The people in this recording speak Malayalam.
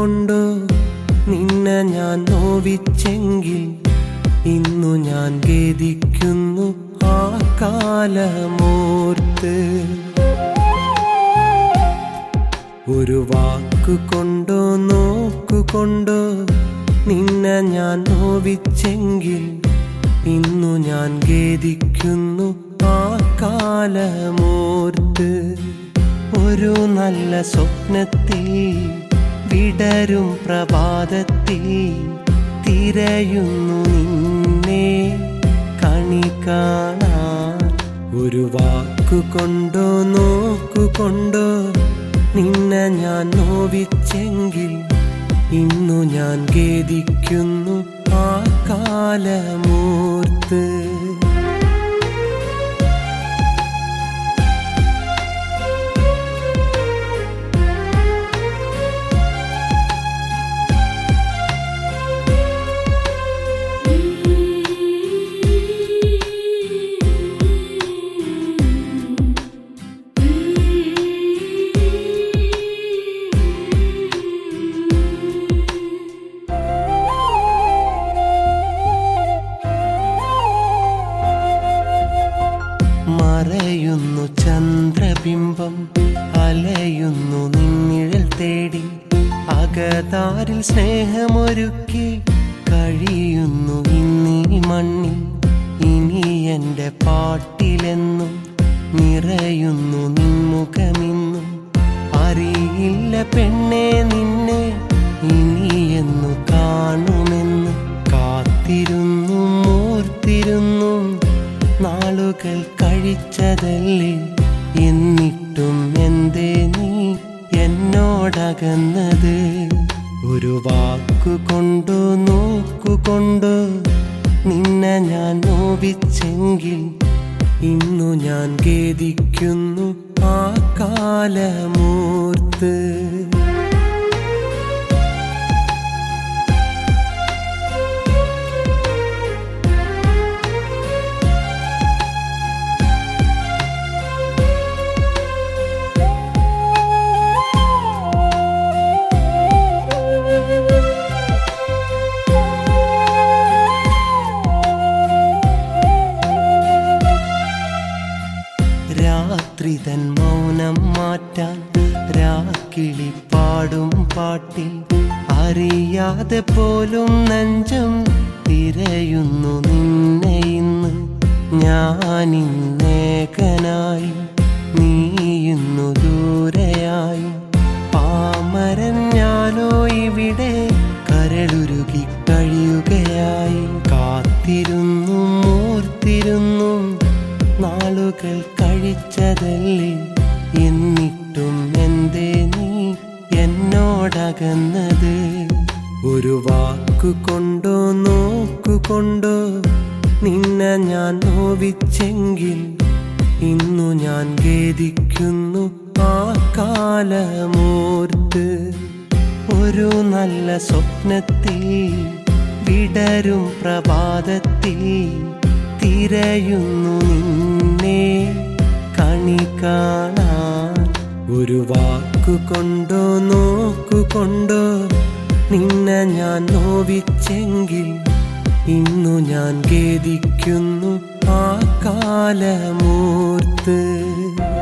വാക്കുകൊണ്ടോ നിന്നെ ഞാൻ നോവിച്ചെങ്കിൽ ഇന്നു ഞാൻ ഖേദിക്കുന്നു ആ കാലമോർത്ത് ഒരു വാക്കുകൊണ്ടോ നോക്കുകൊണ്ടോ നിന്നെ ഞാൻ നോവിച്ചെങ്കിൽ ഇന്നു ഞാൻ ഖേദിക്കുന്നു ആ കാലമോർത്ത് ഒരു നല്ല സ്വപ്നത്തിൽ വിടരും പ്രഭാതത്തിൽ തിരയുന്നു നിന്നെ കണി കാണാൻ ഒരു വാക്കുകൊണ്ടോ നോക്കുകൊണ്ടോ നിന്നെ ഞാൻ നോവിച്ചെങ്കിൽ ഇന്നു ഞാൻ ഖേദിക്കുന്നു ആ കാലമൂർത്ത് മറയുന്നു ചന്ദ്രബിംബം അലയുന്നു നിന്നിഴൽ തേടി അകതാരിൽ സ്നേഹമൊരുക്കി കഴിയുന്നു ഇന്നീ മണ്ണിൽ ഇനി എൻ്റെ പാട്ടിലെന്നും നിറയുന്നു നിൻമുഖമിന്നും അറിയില്ല പെണ്ണെ നിന്നെ ഇനിയെന്നു കാണുമെന്ന് കാത്തിരുന്നു മൂർത്തിരുന്നു നാളുകൾ കഴിച്ചതല്ലേ എന്നിട്ടും എന്തേ നീ എന്നോടകന്നത് ഒരു വാക്കുകൊണ്ടോ നോക്കുകൊണ്ടോ നിന്നെ ഞാൻ നോവിച്ചെങ്കിൽ ഇന്നു ഞാൻ ഖേദിക്കുന്നു ആ കാലമൂർത്ത് രാത്രി തൻ മൗനം മാറ്റാൻ രാക്കിളി പാടും പാട്ടിൽ അറിയാതെ പോലും നെഞ്ചം തിരയുന്നു നിന്നെ ഇന്ന് ഞാനിന്നേകനായി നീ ഇന്നു ദൂരെയായി പാമരൻ ഞാനോ ഇവിടെ കരളുരുകി കഴിയുകയായി കാത്തിരുന്നു മൂർത്തിരുന്നു നാളുകൾ കഴിച്ചതല്ലേ എന്നിട്ടും എന്തേ നീ എന്നോടകന്നത് ഒരു വാക്കുകൊണ്ടോ നോക്കുകൊണ്ടോ നിന്നെ ഞാൻ നോവിച്ചെങ്കിൽ ഇന്നു ഞാൻ ഖേദിക്കുന്നു ആ കാലമോർത്ത് ഒരു നല്ല സ്വപ്നത്തിൽ വിടരും പ്രഭാതത്തിൽ തിരയുന്നു നിന്നെ കണി കാണാൻ ഒരു വാക്കുകൊണ്ടോ നോക്കുകൊണ്ടോ നിന്നെ ഞാൻ നോവിച്ചെങ്കിൽ ഇന്നു ഞാൻ ഖേദിക്കുന്നു ആ കാലമൂർത്ത്